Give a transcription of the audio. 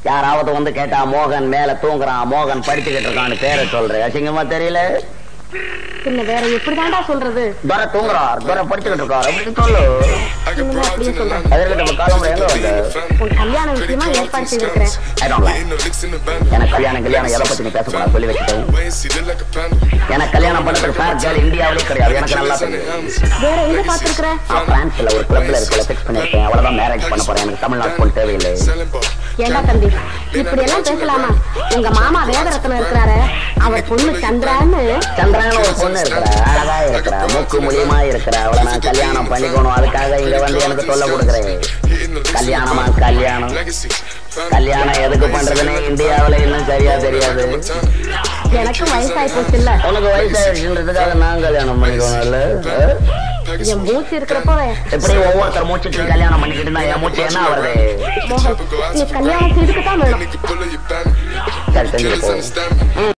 யாராவது வந்து கேட்டா மோகன் மேல தூங்குறான் மோகன் படிச்சுக்கிட்டு இருக்கான்னு பேரை சொல்ற அசிங்கமா தெரியல பின்ன வேற எப்படிதான்டா சொல்றது துரை தூங்குறார் துரை படிச்சுக்கிட்டு இருக்கார் அப்படின்னு சொல்லு இனிமே அப்படியே சொல்றேன் அதற்கு நம்ம காலம் எங்க வந்து உன் கல்யாண விஷயமா ஏற்பாடு செய்திருக்கிறேன் I don't like. எனக்கு கல்யாணம் கல்யாணம் எதை பத்தி நீ பேசக்கூடாது சொல்லி வச்சுட்டேன் எனக்கு கல்யாணம் பண்ணதுக்கு ஃபேர் கேர்ள் இந்தியாவிலே கிடையாது எனக்கு நல்லா தெரியும் வேற எங்க பாத்துருக்குற நான் பிரான்ஸ்ல ஒரு கிளப்ல இருக்கல ஃபிக்ஸ் பண்ணிருக்கேன் அவ்வளவுதான் மேரேஜ் பண்ண போறேன் எனக்கு தமிழ்நாட்டு பொண்ணு தேவையில்லை ஏண்டா தம்பி இப்படி எல்லாம் பேசலாமா உங்க மாமா வேதரத்னம் இருக்கிறாரு அவர் பொண்ணு சந்திரான்னு சந்திரன் ஒரு பொண்ணு இருக்கிறா அழகா இருக்கிறா மூக்கு மூலியமா இருக்கிறா அவளை நான் கல்யாணம் பண்ணிக்கணும் அதுக்காக இங்க வந்து எனக்கு சொல்ல கொடுக்குறேன் கல்யாணமா கல்யாணம் கல்யாணம் எதுக்கு பண்றதுன்னு இந்தியாவுல இன்னும் சரியா தெரியாது எனக்கு வயசாயி போச்சு இல்ல உனக்கு வயசாயிருச்சுன்றதுக்காக நான் கல்யாணம் பண்ணிக்கணும்ல என் மூச்சு இருக்கிறப்போ எப்படி ஒவ்வொருத்தர் மூச்சுக்கு கல்யாணம் பண்ணிக்கிட்டு இருந்தா என் மூச்சு என்ன வருது மோகன் நீ கல்யாணம் செய்துக்கு தான் வேணும் சரி செஞ்சுட்டு போ